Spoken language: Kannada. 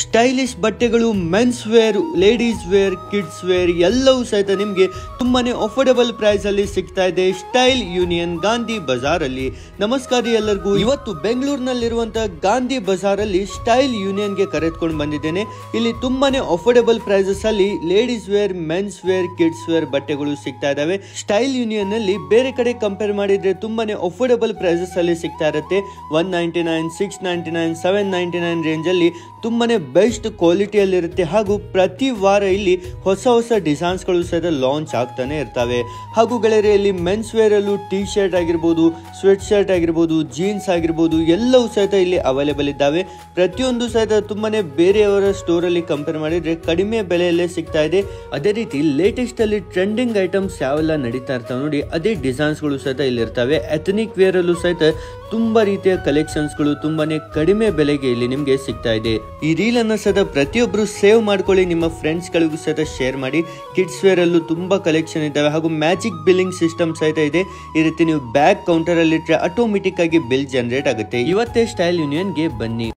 ಸ್ಟೈಲಿಶ್ ಬಟ್ಟೆಗಳು men's wear ladies wear kids wear ಎಲ್ಲವೂ ಸಹಿತ ನಿಮಗೆ ತುಂಬಾನೇ ಅಫೋರ್ಡಬಲ್ ಪ್ರೈಸ್ ಅಲ್ಲಿ ಸಿಗ್ತಾ ಇದೆ ಸ್ಟೈಲ್ ಯೂನಿಯನ್ ಗಾಂಧಿ ಬಜಾರ್ ಅಲ್ಲಿ ನಮಸ್ಕಾರ ಎಲ್ಲರಿಗೂ ಇವತ್ತು ಬೆಂಗಳೂರಿನಲ್ಲಿರುವಂತಹ ಗಾಂಧಿ ಬಜಾರ್ ಅಲ್ಲಿ ಸ್ಟೈಲ್ ಯೂನಿಯನ್ ಗೆ ಕರೆದುಕೊಂಡು ಬಂದಿದ್ದೇನೆ ಇಲ್ಲಿ ತುಂಬಾನೇ ಅಫೋರ್ಡಬಲ್ ಪ್ರೈಸಸ್ ಅಲ್ಲಿ ladies wear men's wear kids wear ಬಟ್ಟೆಗಳು ಸಿಗ್ತಾ ಇದಾವೆ ಸ್ಟೈಲ್ ಯೂನಿಯನ್ ಅಲ್ಲಿ ಬೇರೆ ಕಡೆ ಕಂಪೇರ್ ಮಾಡಿದ್ರೆ ತುಂಬಾನೇ ಅಫೋರ್ಡಬಲ್ ಪ್ರೈಸಸ್ ಅಲ್ಲಿ ಸಿಗ್ತಾ ಇರುತ್ತೆ one ninety nine six ninety nine seven ninety nine range ಅಲ್ಲಿ ತುಂಬಾನೇ ಬೆಸ್ಟ್ ಕ್ವಾಲಿಟಿಯಲ್ಲಿರುತ್ತೆ ಹಾಗೂ ಪ್ರತಿ ವಾರ ಇಲ್ಲಿ ಹೊಸ ಹೊಸ ಡಿಸೈನ್ಸ್ಗಳು ಸಹಿತ ಲಾಂಚ್ ಆಗ್ತಾನೆ ಇರ್ತವೆ ಹಾಗೂ ಗೆಳೆಯರೆ ಇಲ್ಲಿ ಮೆನ್ಸ್ ವೇರ್ ಅಲ್ಲೂ ಟಿ ಶರ್ಟ್ ಆಗಿರ್ಬೋದು ಸ್ವೆಟ್ ಶರ್ಟ್ ಆಗಿರ್ಬೋದು ಜೀನ್ಸ್ ಆಗಿರ್ಬೋದು ಎಲ್ಲವೂ ಸಹಿತ ಇಲ್ಲಿ ಅವೈಲೇಬಲ್ ಇದ್ದಾವೆ ಪ್ರತಿಯೊಂದು ಸಹಿತ ತುಂಬಾನೇ ಬೇರೆಯವರ ಸ್ಟೋರ್ ಅಲ್ಲಿ ಕಂಪೇರ್ ಮಾಡಿದ್ರೆ ಕಡಿಮೆ ಬೆಲೆಯಲ್ಲೇ ಸಿಗ್ತಾ ಇದೆ ಅದೇ ರೀತಿ ಲೇಟೆಸ್ಟ್ ಅಲ್ಲಿ ಟ್ರೆಂಡಿಂಗ್ ಐಟಮ್ಸ್ ಯಾವೆಲ್ಲ ನಡೀತಾ ಇರ್ತಾವೆ ನೋಡಿ ಅದೇ ಡಿಸೈನ್ಸ್ಗಳು ಸಹಿತ ಇಲ್ಲಿ ಇರ್ತವೆ ಎಥನಿಕ್ ವೇರ್ ಅಲ್ಲೂ ಸಹಿತ ತುಂಬಾ ರೀತಿಯ ಕಲೆಕ್ಷನ್ಸ್ಗಳು ತುಂಬಾನೇ ಕಡಿಮೆ ಬೆಲೆಗೆ ಇಲ್ಲಿ ನಿಮಗೆ ಸಿಗ್ತಾ ಇದೆ ಈ ರೀಲ್ ಅನ್ನ ಸಹಿತ ಪ್ರತಿಯೊಬ್ಬರು ಸೇವ್ ಮಾಡ್ಕೊಳ್ಳಿ ನಿಮ್ಮ ಫ್ರೆಂಡ್ಸ್ ಗಳಿಗೂ ಸಹಿತ ಶೇರ್ ಮಾಡಿ ಕಿಡ್ಸ್ ವೇರ್ ಅಲ್ಲೂ ತುಂಬಾ ಕಲೆಕ್ಷನ್ ಇದ್ದಾವೆ ಹಾಗೂ ಮ್ಯಾಜಿಕ್ ಬಿಲ್ಲಿಂಗ್ ಸಿಸ್ಟಮ್ ಸಹಿತ ಇದೆ ಈ ರೀತಿ ನೀವು ಬ್ಯಾಗ್ ಕೌಂಟರ್ ಅಲ್ಲಿ ಇಟ್ಟರೆ ಆಟೋಮೆಟಿಕ್ ಆಗಿ ಬಿಲ್ ಜನರೇಟ್ ಆಗುತ್ತೆ ಇವತ್ತೇ ಸ್ಟೈಲ್ ಯೂನಿಯನ್ ಗೆ ಬನ್ನಿ